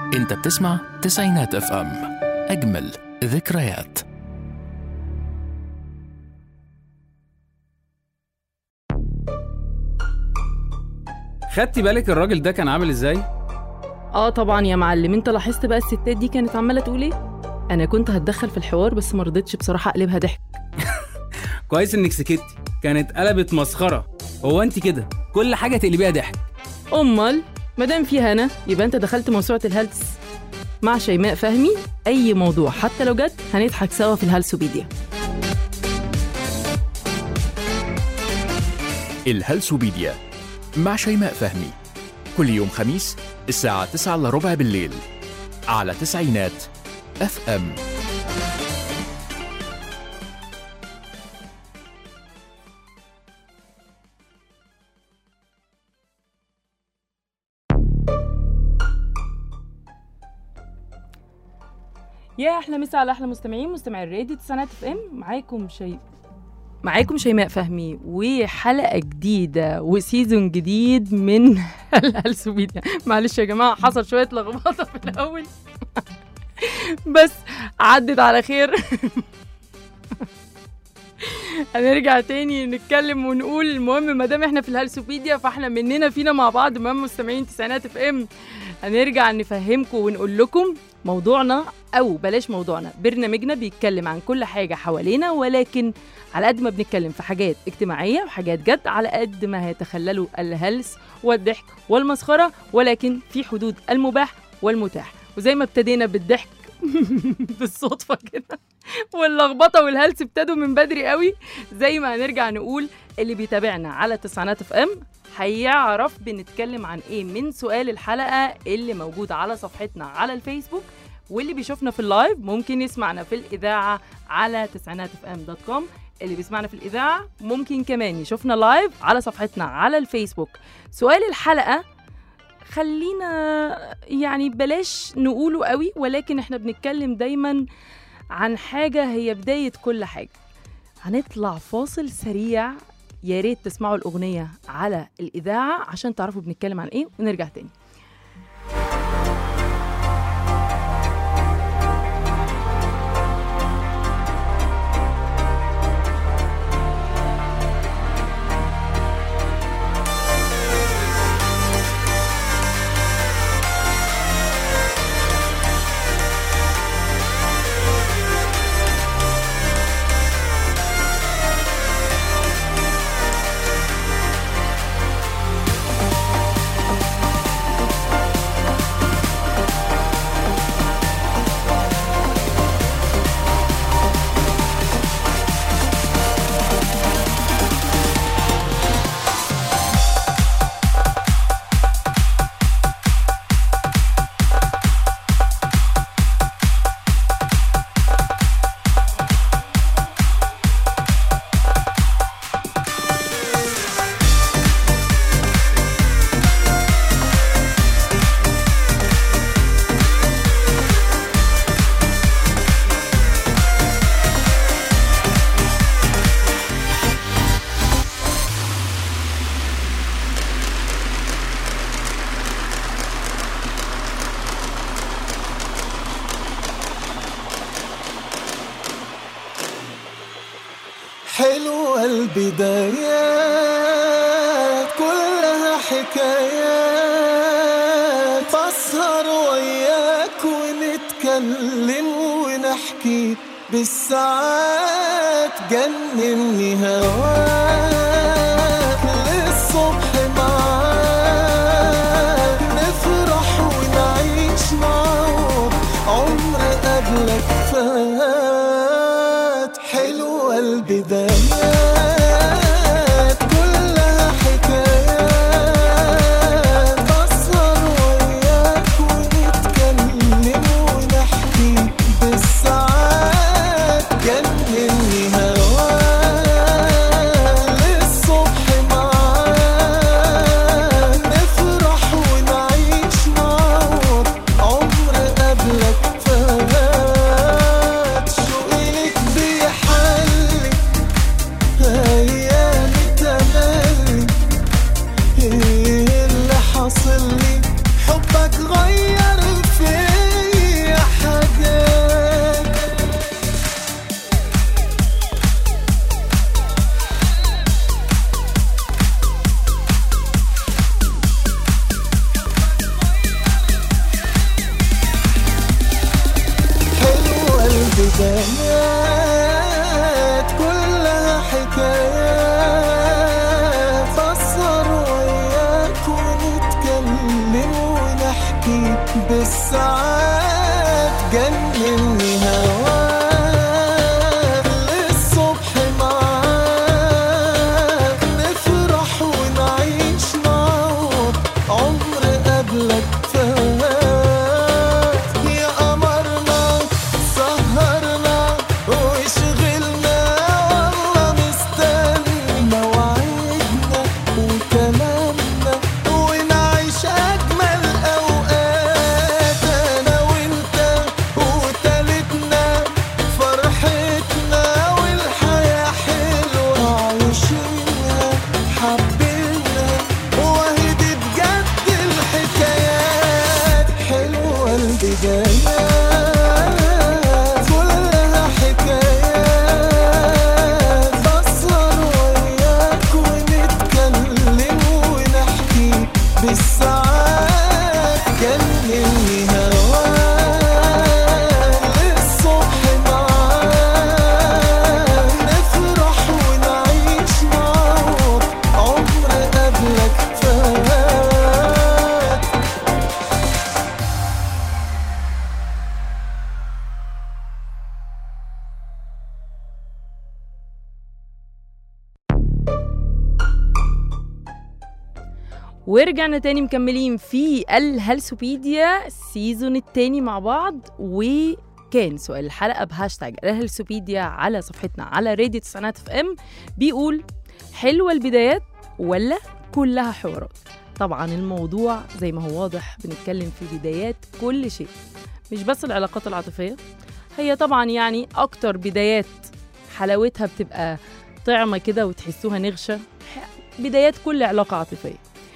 انت بتسمع تسعينات اف ام اجمل ذكريات خدتي بالك الراجل ده كان عامل ازاي؟ اه طبعا يا معلم انت لاحظت بقى الستات دي كانت عماله تقول ايه انا كنت هتدخل في الحوار بس ما رضيتش بصراحه اقلبها ضحك كويس انك سكتي كانت قلبت مسخره هو انت كده كل حاجه تقلبيها ضحك امال مادام في هنا يبقى انت دخلت موسوعه الهلس مع شيماء فهمي اي موضوع حتى لو جد هنضحك سوا في الهلسوبيديا الهلسوبيديا مع شيماء فهمي كل يوم خميس الساعة 9 إلا ربع بالليل على تسعينات اف ام يا احلى مسا على احلى مستمعين مستمعي الراديو تسعينات اف ام معاكم شيء معاكم شيماء فهمي وحلقه جديده وسيزون جديد من الهلسوبيديا معلش يا جماعه حصل شويه لخبطه في الاول بس عدت على خير هنرجع تاني نتكلم ونقول المهم ما دام احنا في الهلسوبيديا فاحنا مننا فينا مع بعض مهم مستمعين تسعينات اف ام هنرجع نفهمكم ونقول لكم موضوعنا او بلاش موضوعنا برنامجنا بيتكلم عن كل حاجه حوالينا ولكن على قد ما بنتكلم في حاجات اجتماعيه وحاجات جد على قد ما هيتخللوا الهلس والضحك والمسخره ولكن في حدود المباح والمتاح وزي ما ابتدينا بالضحك بالصدفه كده واللخبطه والهلس ابتدوا من بدري قوي زي ما هنرجع نقول اللي بيتابعنا على تسعينات اف ام هيعرف بنتكلم عن ايه من سؤال الحلقه اللي موجود على صفحتنا على الفيسبوك واللي بيشوفنا في اللايف ممكن يسمعنا في الاذاعه على تسعينات اف ام دوت كوم اللي بيسمعنا في الاذاعه ممكن كمان يشوفنا لايف على صفحتنا على الفيسبوك سؤال الحلقه خلينا يعني بلاش نقوله قوي ولكن احنا بنتكلم دايما عن حاجه هي بدايه كل حاجه هنطلع فاصل سريع يا ريت تسمعوا الأغنية على الإذاعة عشان تعرفوا بنتكلم عن إيه ونرجع تاني حلوة البدايات كلها حكايات بسهر وياك ونتكلم ونحكي بالساعات جنني هواك للصبح معاك نفرح ونعيش معاك عمر قبلك فات حلوة البدايات كلها حكايات بسهر وياك ونتكلم ونحكي بالساعات جنني هواك للصبح معاك نفرح ونعيش معاك عمر قبلك فات شوقي لك بيحلي ايام تملي ايه اللي حاصل لي حبك غير فيا ونحكي بالساعات جنني هواك للصبح معاك نفرح ونعيش نعوض عمر قبلك فات يا قمرنا سهرنا وشغلنا والله مستني مواعيدنا وكلامنا ونعيش أجمل أوقات أنا وأنت وتالتنا فرحتنا والحياة حلوة عايشينها حبينا وهي دي بجد الحكايات حلوة البدايات كلها حكايات بسهر وياك ونتكلم ونحكي بالساعات كلمني هواك للصبح معاك نفرح ونعيش نعوض عمر قبلك فات ورجعنا تاني مكملين في الهلسوبيديا السيزون التاني مع بعض وكان سؤال الحلقه بهاشتاج الهلسوبيديا على صفحتنا على راديو تسعينات اف ام بيقول حلوه البدايات ولا كلها حوارات طبعا الموضوع زي ما هو واضح بنتكلم في بدايات كل شيء مش بس العلاقات العاطفيه هي طبعا يعني اكتر بدايات حلاوتها بتبقى طعمه كده وتحسوها نغشه بدايات كل علاقه عاطفيه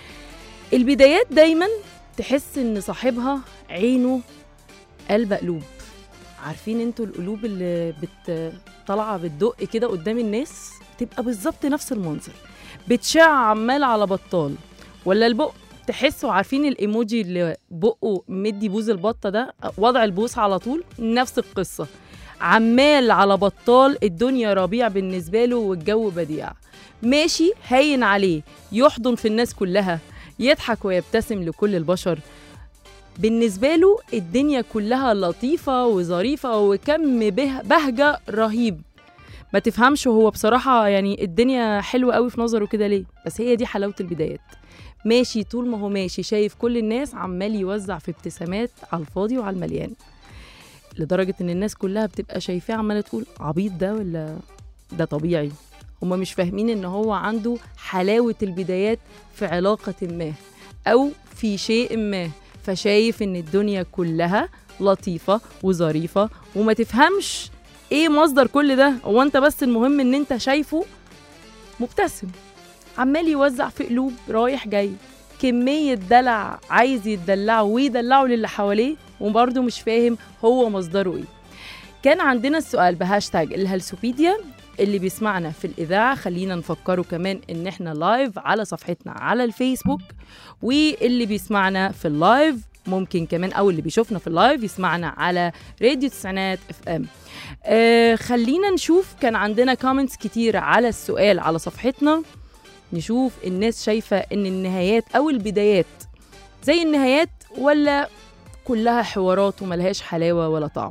البدايات دايما تحس ان صاحبها عينه قلب قلوب عارفين انتوا القلوب اللي بت طالعه بتدق كده قدام الناس تبقى بالظبط نفس المنظر بتشع عمال على بطال ولا البق تحسوا عارفين الايموجي اللي بقه مدي بوز البطه ده وضع البوس على طول نفس القصه عمال على بطال الدنيا ربيع بالنسبه له والجو بديع ماشي هين عليه يحضن في الناس كلها يضحك ويبتسم لكل البشر بالنسبة له الدنيا كلها لطيفة وظريفة وكم به- بهجة رهيب ما تفهمش هو بصراحة يعني الدنيا حلوة قوي في نظره كده ليه بس هي دي حلاوة البدايات ماشي طول ما هو ماشي شايف كل الناس عمال يوزع في ابتسامات على الفاضي وعلى المليان لدرجة ان الناس كلها بتبقى شايفاه عمالة تقول عبيط ده ولا ده طبيعي هما مش فاهمين ان هو عنده حلاوة البدايات في علاقة ما أو في شيء ما فشايف إن الدنيا كلها لطيفة وظريفة وما تفهمش إيه مصدر كل ده هو أنت بس المهم إن أنت شايفه مبتسم عمال يوزع في قلوب رايح جاي كمية دلع عايز يتدلعه ويدلعه للي حواليه وبرضه مش فاهم هو مصدره إيه كان عندنا السؤال بهاشتاج الهلسوبيديا اللي بيسمعنا في الإذاعة خلينا نفكره كمان إن إحنا لايف على صفحتنا على الفيسبوك واللي بيسمعنا في اللايف ممكن كمان أو اللي بيشوفنا في اللايف يسمعنا على راديو تسعينات اف ام آه خلينا نشوف كان عندنا كومنتس كتير على السؤال على صفحتنا نشوف الناس شايفة إن النهايات أو البدايات زي النهايات ولا كلها حوارات وملهاش حلاوة ولا طعم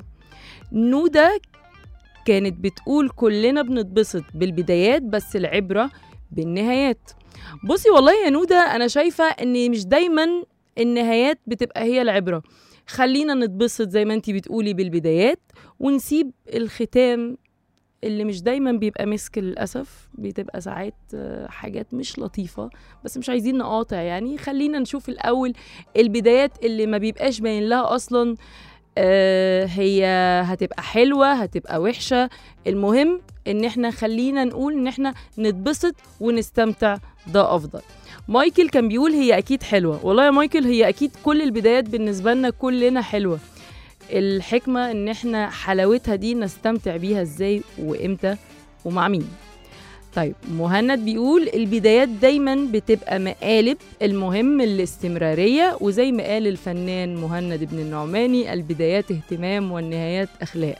نودا كانت بتقول كلنا بنتبسط بالبدايات بس العبرة بالنهايات بصي والله يا نودة أنا شايفة إن مش دايما النهايات بتبقى هي العبرة خلينا نتبسط زي ما انتي بتقولي بالبدايات ونسيب الختام اللي مش دايما بيبقى مسك للأسف بتبقى ساعات آه، حاجات مش لطيفة بس مش عايزين نقاطع يعني خلينا نشوف الأول البدايات اللي ما بيبقاش باين لها أصلا آه، هي هتبقى حلوة هتبقى وحشة المهم ان احنا خلينا نقول ان احنا نتبسط ونستمتع ده افضل مايكل كان بيقول هي اكيد حلوة والله يا مايكل هي اكيد كل البدايات بالنسبة لنا كلنا حلوة الحكمة ان احنا حلاوتها دي نستمتع بيها ازاي وامتى ومع مين طيب مهند بيقول البدايات دايما بتبقى مقالب المهم الاستمرارية وزي ما قال الفنان مهند بن النعماني البدايات اهتمام والنهايات أخلاق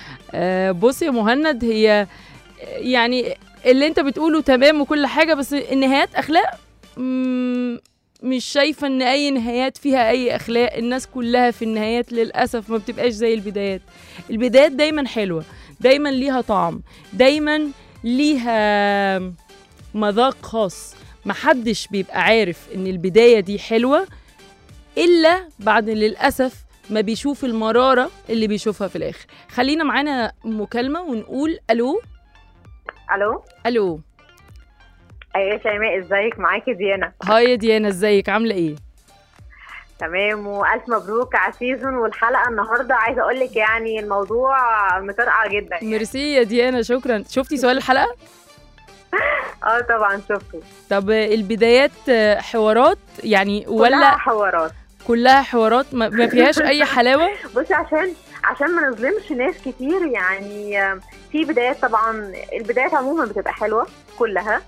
آه بص يا مهند هي يعني اللي انت بتقوله تمام وكل حاجة بس النهايات أخلاق مم، مش شايفه ان اي نهايات فيها اي اخلاق الناس كلها في النهايات للاسف ما بتبقاش زي البدايات البدايات دايما حلوه دايما ليها طعم دايما ليها مذاق خاص محدش بيبقى عارف ان البدايه دي حلوه الا بعد للاسف ما بيشوف المراره اللي بيشوفها في الاخر خلينا معانا مكالمه ونقول الو الو الو ايوه يا شيماء ازيك معاكي ديانا هاي يا ديانا ازيك عامله ايه تمام والف مبروك على السيزون والحلقه النهارده عايزه اقول لك يعني الموضوع مطرقع جدا يعني. ميرسي يا ديانا شكرا شفتي سؤال الحلقه اه طبعا شفته طب البدايات آه، حوارات يعني كلها ولا حوارات كلها حوارات ما ما فيهاش اي حلاوه بصي عشان عشان ما نظلمش ناس كتير يعني آه، في بدايات طبعا البدايات عموما بتبقى حلوه كلها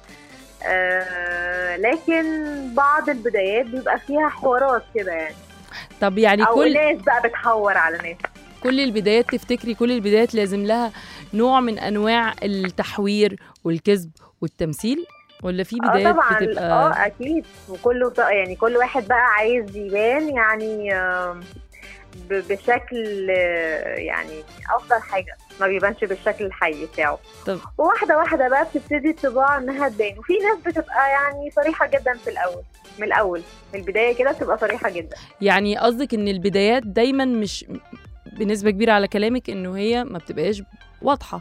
آه لكن بعض البدايات بيبقى فيها حوارات كده يعني طب يعني او كل ناس بقى بتحور على ناس كل البدايات تفتكري كل البدايات لازم لها نوع من انواع التحوير والكذب والتمثيل ولا في اه بدايات طبعا بتبقى اه اكيد وكله ط- يعني كل واحد بقى عايز يبان يعني آم، ب- بشكل آه، يعني افضل حاجه ما بيبانش بالشكل الحقيقي بتاعه طب. وواحده واحده بقى بتبتدي الطباع انها تبان وفي ناس بتبقى يعني صريحه جدا في الاول من الاول من البدايه كده بتبقى صريحه جدا يعني قصدك ان البدايات دايما مش بنسبه كبيره على كلامك انه هي ما بتبقاش واضحه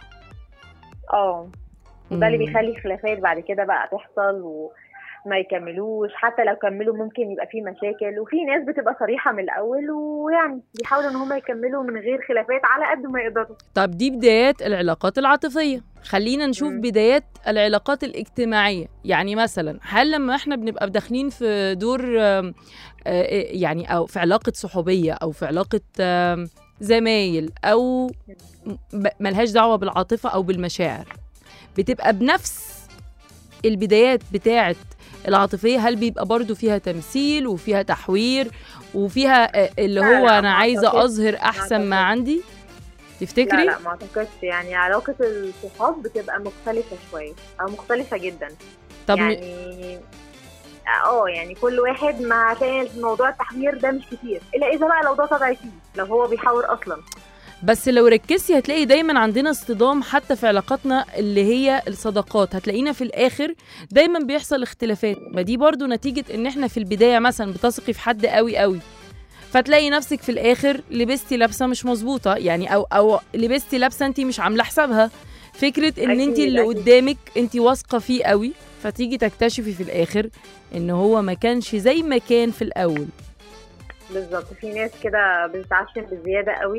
اه وده اللي مم. بيخلي خلافات بعد كده بقى تحصل وما يكملوش حتى لو كملوا ممكن يبقى فيه مشاكل وفي ناس بتبقى صريحة من الأول ويعني بيحاولوا إن هم يكملوا من غير خلافات على قد ما يقدروا طب دي بدايات العلاقات العاطفية خلينا نشوف مم. بدايات العلاقات الاجتماعية يعني مثلا هل لما احنا بنبقى داخلين في دور آم، آه، يعني او في علاقة صحوبية او في علاقة آم، زمايل او م- ملهاش دعوة بالعاطفة او بالمشاعر بتبقى بنفس البدايات بتاعت العاطفية هل بيبقى برضو فيها تمثيل وفيها تحوير وفيها آه، اللي لا، هو لا، انا ما عايزة أعتقدش. اظهر احسن ما أعتقدش. عندي تفتكري لا لا ما أعتقدش يعني علاقة الصحاب بتبقى مختلفة شوية أو مختلفة جدا طب م- يعني اه يعني كل واحد ما هتلاقي موضوع التحوير ده مش كتير الا اذا بقى لو ده طبع فيه لو هو بيحاور اصلا بس لو ركزتي هتلاقي دايما عندنا اصطدام حتى في علاقاتنا اللي هي الصداقات هتلاقينا في الاخر دايما بيحصل اختلافات ما دي برضو نتيجة ان احنا في البداية مثلا بتثقي في حد قوي قوي فتلاقي نفسك في الاخر لبستي لابسه مش مظبوطه يعني او او لبستي لابسه انت مش عامله حسابها فكره ان انت أكيد، اللي أكيد. قدامك انت واثقه فيه قوي فتيجي تكتشفي في الاخر ان هو ما كانش زي ما كان في الاول بالظبط في ناس كده بتتعشم بزياده قوي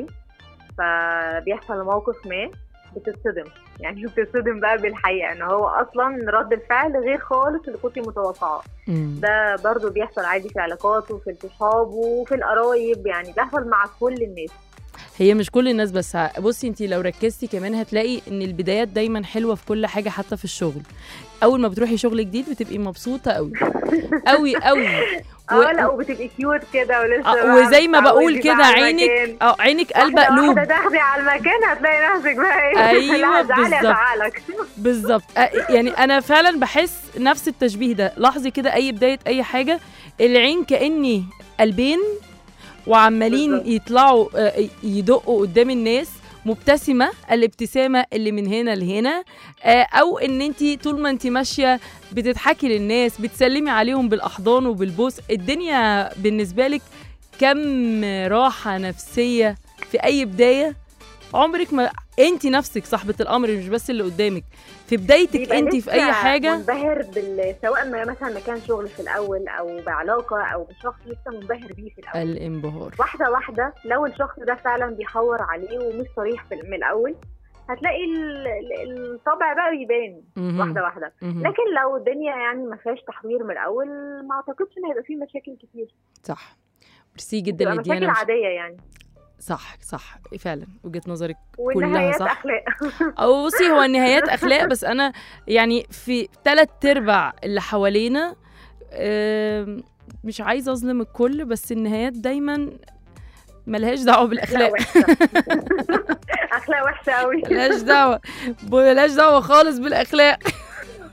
فبيحصل موقف ما بتتصدم يعني بتتصدم بقى بالحقيقه ان هو اصلا رد الفعل غير خالص اللي كنت متوقعاه مم. ده برضو بيحصل عادي في العلاقات وفي الصحاب وفي القرايب يعني بيحصل مع كل الناس هي مش كل الناس بس ه- بصي انت لو ركزتي كمان هتلاقي ان البدايات دايما حلوه في كل حاجه حتى في الشغل اول ما بتروحي شغل جديد بتبقي مبسوطه قوي قوي قوي و- اه لا وبتبقي كيوت كده ولسه آه، بقى وزي ما بقول بتتعودي كده بقى على عينك المكان. اه عينك قلبه واحدة قلوب واحدة تاخدي على المكان هتلاقي نفسك بقى ايه أيوة، لا هزعلي بالظبط. ازعلك بالظبط آه، يعني انا فعلا بحس نفس التشبيه ده لاحظي كده اي بدايه اي حاجه العين كاني قلبين وعمالين بالظبط. يطلعوا آه، يدقوا قدام الناس مبتسمه الابتسامه اللي من هنا لهنا آه، او ان انت طول ما انت ماشيه بتضحكي للناس بتسلمي عليهم بالاحضان وبالبوس الدنيا بالنسبه لك كم راحه نفسيه في اي بدايه عمرك ما انت نفسك صاحبه الامر مش بس اللي قدامك في بدايتك بيبقى انت في لسه اي حاجه منبهر بال... سواء ما مثلا ما كان شغل في الاول او بعلاقه او بشخص لسه منبهر بيه في الاول الانبهار واحده واحده لو الشخص ده فعلا بيحور عليه ومش صريح في... من الاول هتلاقي ال... ال- الطبع بقى بيبان مهم. واحده واحده مهم. لكن لو الدنيا يعني ما فيهاش تحوير من الاول ما اعتقدش ان هيبقى فيه مشاكل كتير صح ميرسي جدا تبقى مشاكل لديانا مش... عاديه يعني صح صح فعلا وجهه نظرك والنهايات صح. اخلاق او بصي هو النهايات اخلاق بس انا يعني في ثلاث ارباع اللي حوالينا آم، مش عايزه اظلم الكل بس النهايات دايما ملهاش دعوه اخلاق بالاخلاق وحشه اخلاق وحشه قوي ملهاش دعوه ملهاش دعوه خالص بالاخلاق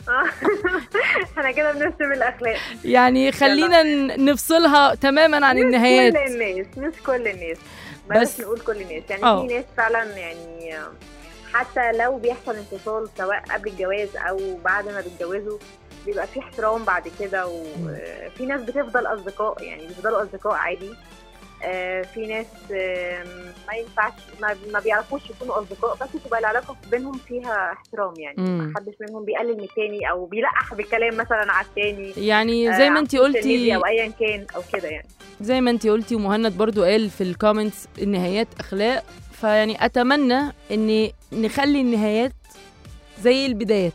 احنا كده بنرسم الاخلاق يعني خلينا ن- نفصلها تماما عن النهايات مش كل الناس مش كل الناس بس- بس نقول كل الناس يعني آه. في ناس فعلا يعني حتى لو بيحصل انفصال سواء قبل الجواز او بعد ما بيتجوزوا بيبقى في احترام بعد كده وفي ناس بتفضل اصدقاء يعني بيفضلوا اصدقاء عادي آه، في ناس آم، ما ينفعش ما, ما بيعرفوش يكونوا اصدقاء بس تبقى العلاقه بينهم فيها احترام يعني مم. ما حدش منهم بيقلل من التاني او بيلقح بالكلام مثلا على التاني يعني زي ما آه، انت على السوشيال ميديا قلتي او ايا كان او كده يعني زي ما انت قلتي ومهند برضو قال في الكومنتس النهايات اخلاق فيعني اتمنى ان نخلي النهايات زي البدايات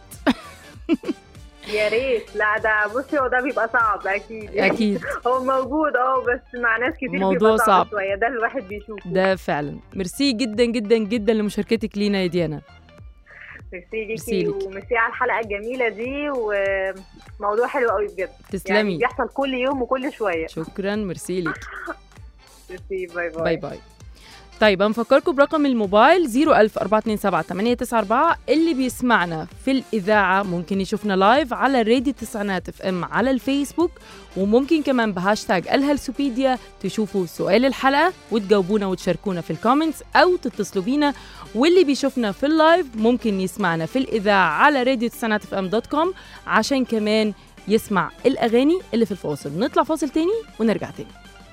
يا ريت لا ده بصي هو ده بيبقى صعب اكيد يعني اكيد هو موجود اه بس مع ناس كتير موضوع بيبقى صعب. صعب شويه ده الواحد بيشوفه ده فعلا ميرسي جدا جدا جدا لمشاركتك لينا يا ديانا ميرسي ميرسي ليكي ليكي. وميرسي على الحلقه الجميله دي وموضوع حلو قوي بجد يعني تسلمي بيحصل كل يوم وكل شويه شكرا ميرسي ليك ميرسي باي باي باي باي طيب هنفكركم برقم الموبايل 01042 اللي بيسمعنا في الإذاعة ممكن يشوفنا لايف على راديو تسعينات اف ام على الفيسبوك وممكن كمان بهاشتاج الهلسوبيديا تشوفوا سؤال الحلقة وتجاوبونا وتشاركونا في الكومنتس أو تتصلوا بينا واللي بيشوفنا في اللايف ممكن يسمعنا في الإذاعة على راديو تسعينات اف ام دوت كوم عشان كمان يسمع الأغاني اللي في الفاصل نطلع فاصل تاني ونرجع تاني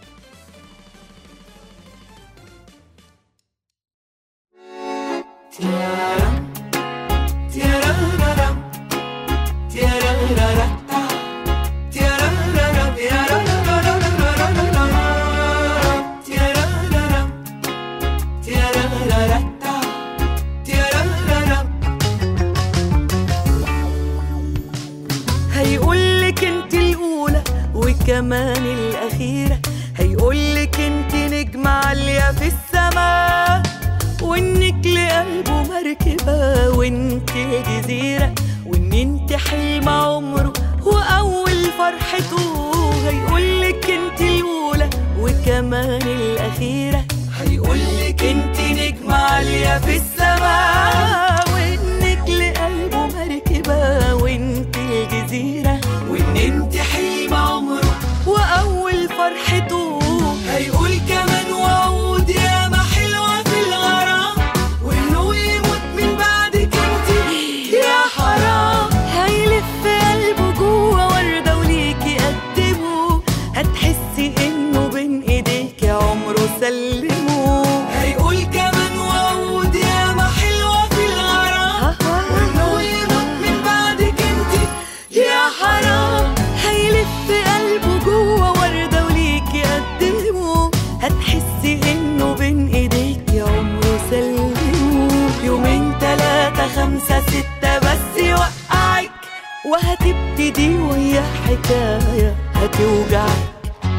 هيقولك انت الاولى وكمان الاخيره هيقولك انت نجمه عاليه في السماء وانك لقلبه مركبه وانت جزيره وان انت حلم عمره واول فرحته هيقولك انت الاولى وكمان الاخيره هيقولك انت نجمه عاليه في السماء وانك لقلبه مركبه وانت الجزيره وان انت حلم عمره واول فرحته هيقول كمان وعود يا ما حلوه في الغرام وانه يموت من بعدك انت يا حرام هيلف قلبه جوه ورده وليكي قدمه هتحسي انه بين ايديك عمره سلمه هيقول كمان وعود يا ما حلوه في الغرام وانه يموت من بعدك انت يا حرام هيلف قلبه جوه ورده وليكي قدمه هتحسي انه بين ايديك عمره سلمه يومين تلاتة خمسة ستة بس يوقعك وهتبتدي ويا حكاية هتوجعك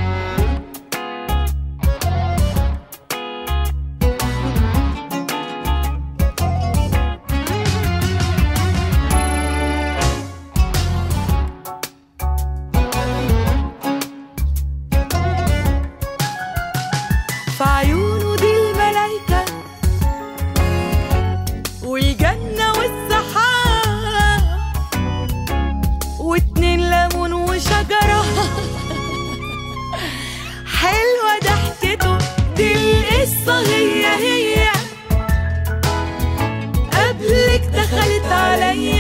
في عيونه دي الملايكة والجنة والسحاب واتنين ليمون وشجرة حلوة ضحكته دي القصة هي هي قبلك دخلت عليا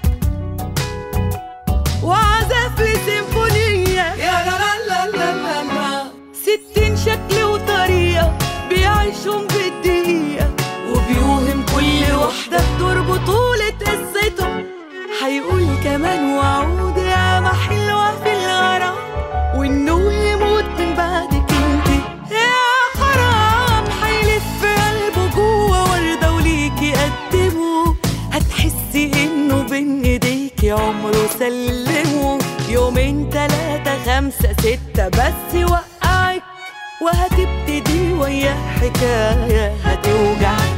وعزف لي سيمفونية يا لا لا لا لا لا لا ستين شكل وطريقة بيعيشهم بالدقيقة وبيوهم كل واحدة بدور بطولة قصته هيقول كمان وعود يا ما حلوة في الغرام وإنه يموت من بعدك انت يا حرام هيلف قلبه جوه وردة وليكي قدمه هتحسي إنه بين إيديكي عمره سلمه يومين تلاتة خمسة ستة بس يوقعك وهتبتدي ويا حكاية هتوجعك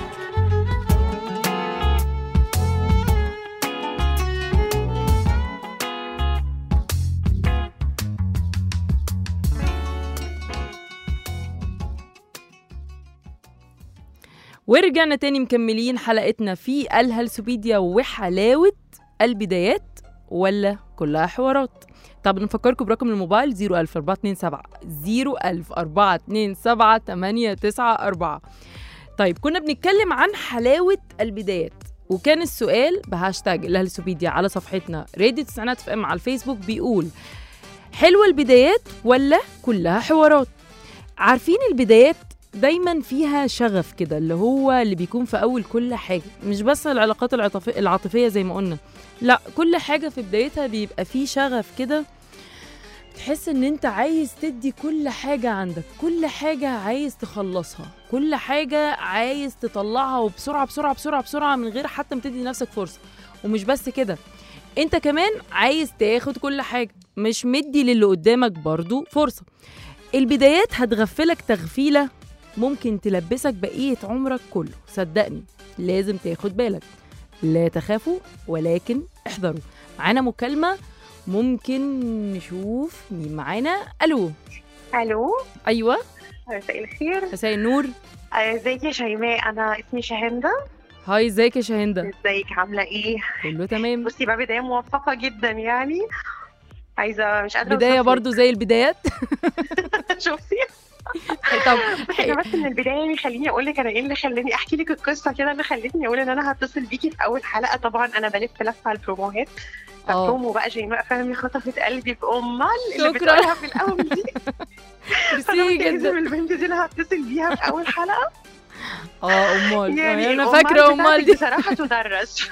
ورجعنا تاني مكملين حلقتنا في الهلسوبيديا وحلاوة البدايات ولا كلها حوارات طب نفكركم برقم الموبايل 00427 00427 894 طيب كنا بنتكلم عن حلاوة البدايات وكان السؤال بهاشتاج الهلسوبيديا على صفحتنا راديو تسعينات اف ام على الفيسبوك بيقول حلوة البدايات ولا كلها حوارات عارفين البدايات دايما فيها شغف كده اللي هو اللي بيكون في اول كل حاجه مش بس العلاقات العاطفي- العاطفيه زي ما قلنا لا كل حاجه في بدايتها بيبقى فيه شغف كده تحس ان انت عايز تدي كل حاجه عندك كل حاجه عايز تخلصها كل حاجه عايز تطلعها وبسرعه بسرعه بسرعه بسرعه من غير حتى ما تدي لنفسك فرصه ومش بس كده انت كمان عايز تاخد كل حاجه مش مدي للي قدامك برضو فرصه البدايات هتغفلك تغفيله ممكن تلبسك بقية عمرك كله صدقني لازم تاخد بالك لا تخافوا ولكن احذروا معانا مكالمة ممكن نشوف مين معانا الو الو ايوه مساء الخير مساء النور آه، ازيك يا شيماء انا اسمي شاهندة هاي ازيك يا شاهندة ازيك عامله ايه كله تمام بصي بقى بدايه موفقه جدا يعني عايزه مش قادره بداية أوصفلك. برضو زي البدايات شفتي طب بس انا بس من البدايه يعني خليني اقول لك انا ايه اللي خلاني احكي لك القصه كده اللي خلتني اقول ان انا هتصل بيكي في اول حلقه طبعا انا بلف لفه على البروموهات اه فبرومو بقى شيماء فهمي خطفت قلبي بامال اللي شكراً. بتقولها في الاول دي فانا ميرسي قلت لازم جدا البنت دي اللي هتصل بيها في اول حلقه اه امال يعني انا الأمال فاكرة امال بتاعتك دي بصراحه تدرس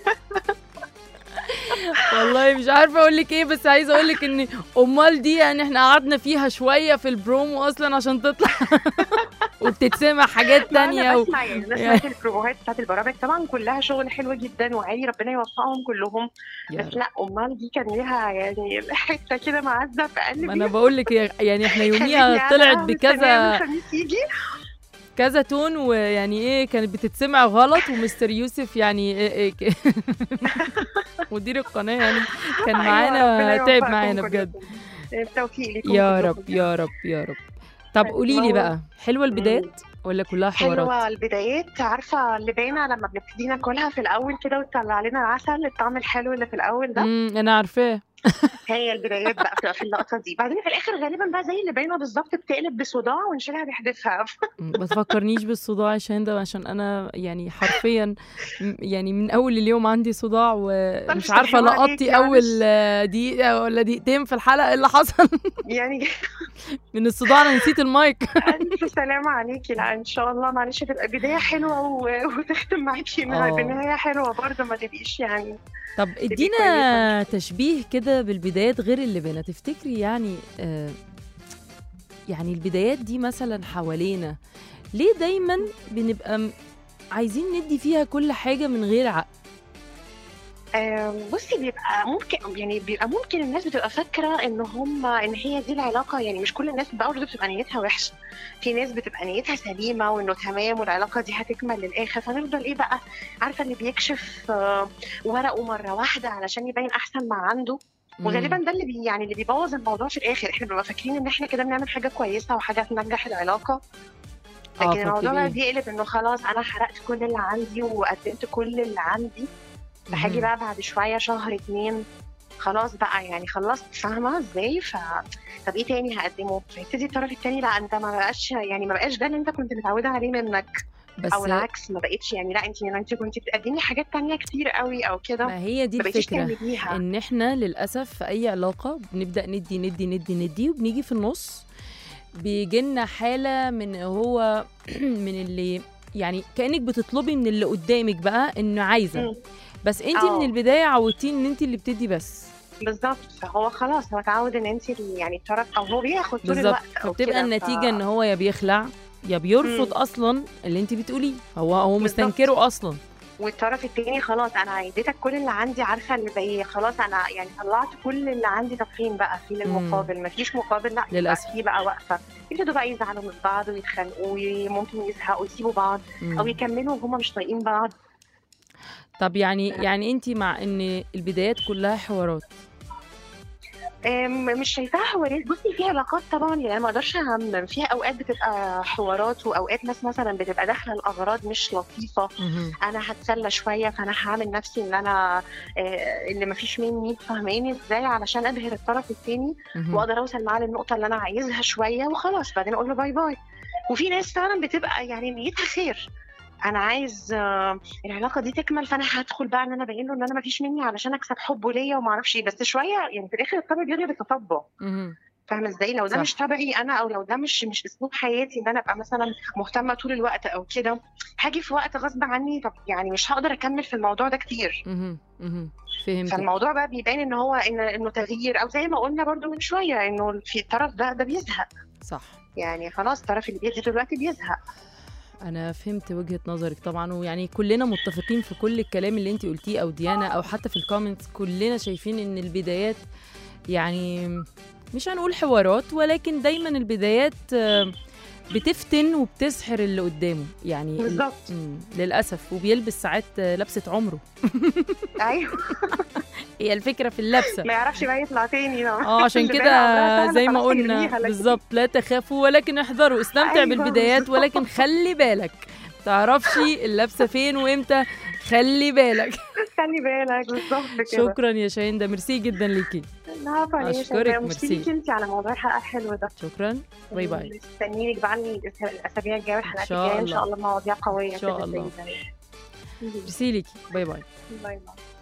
والله مش عارفه اقول لك ايه بس عايزه اقول لك ان امال دي يعني احنا قعدنا فيها شويه في البرومو اصلا عشان تطلع وبتتسمع حاجات ما تانية انا و... بسمع يعني انا يعني- سمعت البروموهات بتاعت البرامج طبعا كلها شغل حلو جدا وعالي ربنا يوفقهم كلهم يا بس رب. لا امال دي كان ليها يعني حته كده معزه في قلبي ما انا بقول لك يعني احنا خلتني يوميها أنا طلعت مستنية بكذا الخميس يجي كذا تون ويعني ايه كانت بتتسمع غلط ومستر يوسف يعني إيه إيه ك- مدير القناه يعني كان أيوة، معانا ربنا تعب يوفقكم معانا كلكم. بجد التوفيق ليكم يا كلكم. رب يا رب يا رب طب طيب، قولي لي هو- بقى حلوه البدايات ولا كلها حوارات حلوة البدايات عارفة اللبانة لما بنبتدي ناكلها في الأول كده وتطلع لنا العسل الطعم الحلو اللي في الأول ده امم انا عارفاه هي البدايات بقى بتبقى في اللقطة دي بعدين في الآخر غالبا بقى زي اللبانة بالظبط بتقلب بصداع ونشيلها نحدفها ما تفكرنيش بالصداع يا شاهندة عشان انا يعني حرفيا م- يعني من اول اليوم عندي صداع ومش مش عارفه حرام عليكي، لقطتي معلش. اول آه، دقيقه ولا دقيقتين في الحلقه إيه اللي حصل يعني من الصداع انا نسيت المايك ألف سلامة عليكي لا إن شاء الله معلش تبقى بداية حلوة و... وتختم معاكي إنها آه. بنهاية حلوة برضه ما تبقيش يعني طب ادينا تشبيه كده بالبدايات غير اللبنه تفتكري يعني آه يعني البدايات دي مثلا حوالينا ليه دايما بنبقى م- عايزين ندي فيها كل حاجه من غير عقل آم، بصي بيبقى ممكن يعني بيبقى ممكن الناس بتبقى فاكره ان هم ان هي دي العلاقه يعني مش كل الناس بقى برضه بتبقى نيتها وحشه في ناس بتبقى نيتها سليمه وانه تمام والعلاقه دي هتكمل للاخر فنفضل ايه بقى عارفه اللي بيكشف آه، ورقه مره واحده علشان يبين احسن ما عنده وغالبا ده اللي بي يعني اللي بيبوظ الموضوع في الاخر احنا بنبقى فاكرين ان احنا كده بنعمل حاجه كويسه وحاجه تنجح العلاقه آه، لكن الموضوع بقى فبتبقي- بيقلب انه خلاص انا حرقت كل اللي عندي وقدمت كل اللي عندي فهاجي مهم. بقى بعد شويه شهر اتنين خلاص بقى يعني خلصت فاهمه ازاي ف طب ايه تاني هقدمه فيبتدي الطرف التاني لا انت ما بقاش يعني ما بقاش ده اللي انت كنت متعوده عليه منك بس او العكس ما بقتش يعني لا انت انت كنت بتقدمي حاجات تانية كتير قوي او كده ما هي دي ما بقيتيش الفكره تعمليها ان احنا للاسف في اي علاقه بنبدا ندي ندي ندي ندي وبنيجي في النص بيجي لنا حاله من هو من اللي يعني كانك بتطلبي من اللي قدامك بقى انه عايزه مم. بس انت آه. من البدايه عودتيه ان انت اللي بتدي بس بالظبط فهو خلاص هو اتعود ان انت اللي- يعني الطرف او هو بياخد طول بالظبط الوقت أو فبتبقى كده، النتيجه ان هو يا بيخلع يا بيرفض مم. اصلا اللي انت بتقوليه هو هو بالظبط. مستنكره اصلا والطرف التاني خلاص انا اديتك كل اللي عندي عارفه اللي زي خلاص انا يعني طلعت كل اللي عندي طب فين بقى فين المقابل مفيش مقابل لا يبقى للأسف. في بقى واقفه يبتدوا بقى يزعلوا من بعض ويتخانقوا وممكن يزهقوا يسيبوا بعض مم. او يكملوا وهم مش طايقين بعض طب يعني يعني انت مع ان البدايات كلها حوارات أم، مش شايفاها حوارات بصي في علاقات طبعا يعني انا ما اقدرش اهمم فيها اوقات بتبقى حوارات واوقات ناس مثلا بتبقى داخله الاغراض مش لطيفه مهم. انا هتسلى شويه فانا هعمل نفسي ان انا آه، اللي مفيش مني فاهماني ازاي علشان ابهر الطرف الثاني مهم. واقدر اوصل معاه للنقطه اللي انا عايزها شويه وخلاص بعدين اقول له باي باي وفي ناس فعلا بتبقى يعني نيتها خير انا عايز آه، العلاقه دي تكمل فانا هدخل بقى ان انا ابين له ان انا ما فيش مني علشان اكسب حبه ليا وما اعرفش ايه بس شويه يعني في الاخر الطبع بيغلب التطبع مهم. فاهمه ازاي لو ده صح. مش طبعي انا او لو ده مش مش اسلوب حياتي ان انا ابقى مثلا مهتمه طول الوقت او كده هاجي في وقت غصب عني طب يعني مش هقدر اكمل في الموضوع ده كتير مهم. مهم. فهمت فالموضوع بقى بيبان ان هو ان انه تغيير او زي ما قلنا برضو من شويه انه في الطرف ده ده بيزهق صح يعني خلاص الطرف اللي بيدي طول الوقت بيزهق انا فهمت وجهة نظرك طبعا ويعني كلنا متفقين في كل الكلام اللي انت قلتيه او ديانا او حتى في الكومنتس كلنا شايفين ان البدايات يعني مش هنقول حوارات ولكن دايما البدايات آه، بتفتن وبتسحر اللي قدامه يعني ال- بالظبط مم، للاسف وبيلبس ساعات آه، لبسه عمره ايوه هي الفكره في اللبسه ما يعرفش بقى يطلع تاني اه عشان اللي كده بقى عمرها سهلة زي ما خلاص قلنا هيرميها، لكن- بالظبط لا تخافوا ولكن احذروا استمتع أيوة، بالبدايات بالظبط. ولكن خلي بالك تعرفش اللبسه فين وامتى خلي بالك خلي بالك بالظبط كده شكرا يا شاهين ده ميرسي جدا ليكي العفو عليك يا أشكرك، شيماء. ميرسي. ميرسي انت على موضوع الحلقه الحلو ده شكرا باي باي مستنيينك بقى الاسابيع الجايه والحلقات إن شاء الجايه ان الله. شاء الله مواضيع قويه إن شاء كده الله. زي ده. ميرسي ليكي باي باي باي باي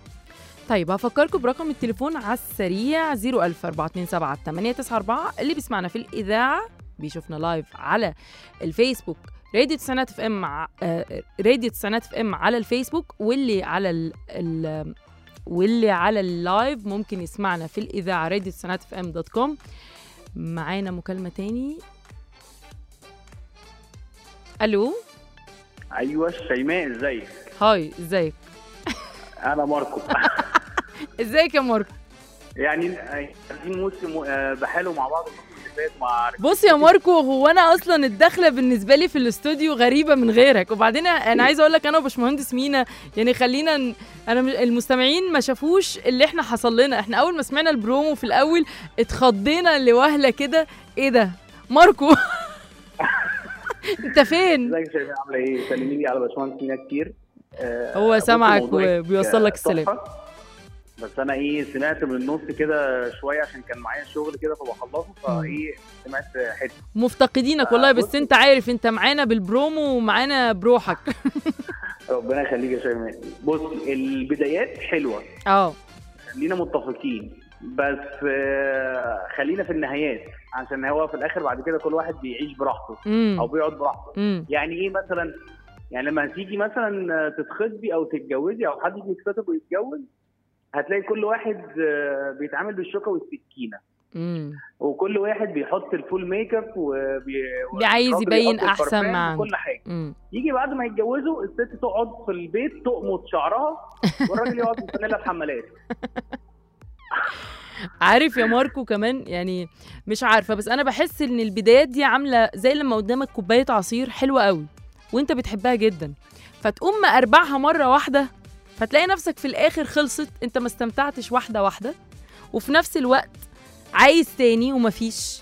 طيب هفكركم برقم التليفون على السريع 01000 427 894 اللي بيسمعنا في الإذاعة بيشوفنا لايف على الفيسبوك راديو تسعينات اف ام ع- آه، راديو تسعينات اف ام على الفيسبوك واللي على ال... ال... واللي على اللايف ممكن يسمعنا في الإذاعة راديو تسعينات اف ام دوت كوم معانا مكالمة تاني ألو ايوه شيماء ازيك هاي ازيك انا ماركو ازيك يا ماركو يعني دي موسم آه، بحاله مع بعض الموسم اللي فات مع بص يا ماركو هو انا اصلا الدخله بالنسبه لي في الاستوديو غريبه من غيرك وبعدين انا عايزه اقول لك انا وباشمهندس مينا يعني خلينا ن- انا م- المستمعين ما شافوش اللي احنا حصل لنا احنا اول ما سمعنا البرومو في الاول اتخضينا لوهله كده ايه ده ماركو انت فين ازيك يا شيماء عامله ايه؟ سلمي لي على باشمهندس مينا كتير آه، هو بص سامعك موضوعك، وبيوصل لك آه، السلام. تحفة. بس انا ايه سمعت من النص كده شويه عشان كان معايا شغل كده فبخلصه فايه سمعت حته مفتقدينك والله بس بص- انت عارف انت معانا بالبرومو ومعانا بروحك ربنا يخليك يا شيماء بص البدايات حلوه اه خلينا متفقين بس آه، خلينا في النهايات عشان هو في الاخر بعد كده كل واحد بيعيش براحته او امم بيقعد براحته امم يعني ايه مثلا يعني لما هتيجي مثلا تتخطبي او تتجوزي او حد يجي يتخطب ويتجوز هتلاقي كل واحد آه، بيتعامل بالشوكه والسكينه امم وكل واحد بيحط الفول ميك اب وبي... عايز والراجل يبين يحط أحسن البرفان ما عنده. وكل حاجه امم يجي بعد ما يتجوزوا الست تقعد في البيت تقمط شعرها والراجل يقعد مستنيلها بحمالات عارف يا ماركو كمان يعني مش عارفه بس انا بحس ان البدايات دي عامله زي لما قدامك كوبايه عصير حلوه قوي وانت بتحبها جدا فتقوم مقربعها مره واحده فتلاقي نفسك في الاخر خلصت انت ما استمتعتش واحده واحده وفي نفس الوقت عايز تاني ومفيش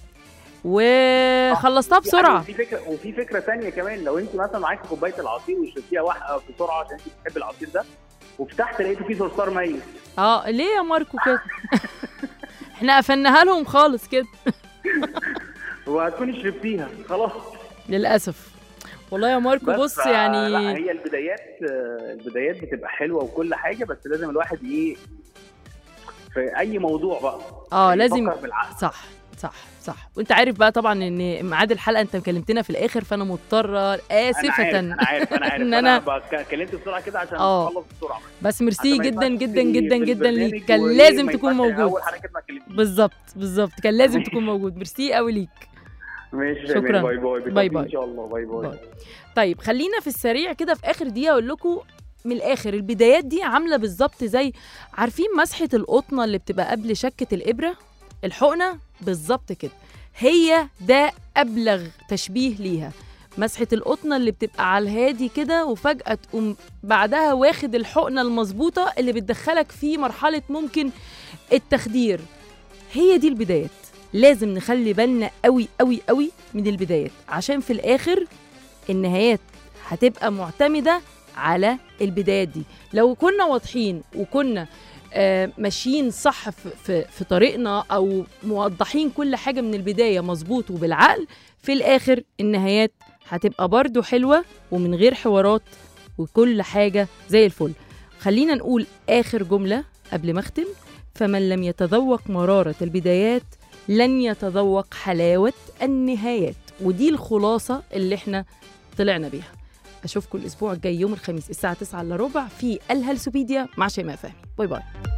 وخلصتها بسرعه يعني وفي فكره وفي فكره ثانيه كمان لو انت مثلا معاكي كوبايه العصير وشربتيها واحده بسرعه عشان انت بتحبي العصير ده وفتحت لقيته فيه صرصار ميت اه ليه يا ماركو كده احنا قفلناها لهم خالص كده وهتكوني شربتيها خلاص للاسف والله يا ماركو بس بص ف- لا يعني هي البدايات آه، البدايات بتبقى حلوه وكل حاجه بس لازم الواحد ايه في اي موضوع بقى اه يعني لازم يفكر بالعقل صح صح صح وانت عارف بقى طبعا ان ميعاد الحلقه انت كلمتنا في الاخر فانا مضطره انا اسفه عارف انا عارف انا عارف إن انا أنا- بقى كلمت بسرعه كده عشان آه. اخلص بسرعه بس ميرسي عشان ما جدا ينفعش جدا في- جدا في جدا البرنامج ليك كان وإيه، لازم ما تكون ينفعش موجود اول حاجه كده ما كلمتنيش بالظبط بالظبط كان لازم تكون موجود ميرسي قوي ليك ماشي شكراً. شكرا باي باي باي باي باي. ان شاء الله باي باي, باي. طيب خلينا في السريع كده في اخر دقيقه اقول لكم من الاخر البدايات دي عامله بالظبط زي عارفين مسحه القطنه اللي بتبقى قبل شكه الابره الحقنه بالظبط كده هي ده ابلغ تشبيه ليها مسحه القطنه اللي بتبقى على الهادي كده وفجاه تقوم بعدها واخد الحقنه المظبوطه اللي بتدخلك في مرحله ممكن التخدير هي دي البدايات لازم نخلي بالنا قوي قوي قوي من البدايات عشان في الاخر النهايات هتبقى معتمده على البدايات دي لو كنا واضحين وكنا آه، ماشيين صح في, في, في طريقنا او موضحين كل حاجه من البدايه مظبوط وبالعقل في الاخر النهايات هتبقى برضو حلوه ومن غير حوارات وكل حاجه زي الفل خلينا نقول اخر جمله قبل ما اختم فمن لم يتذوق مراره البدايات لن يتذوق حلاوه النهايات ودي الخلاصه اللي احنا طلعنا بيها اشوفكم الاسبوع الجاي يوم الخميس الساعه 9 الا ربع في الهلسوبيديا مع شيماء فهمي باي باي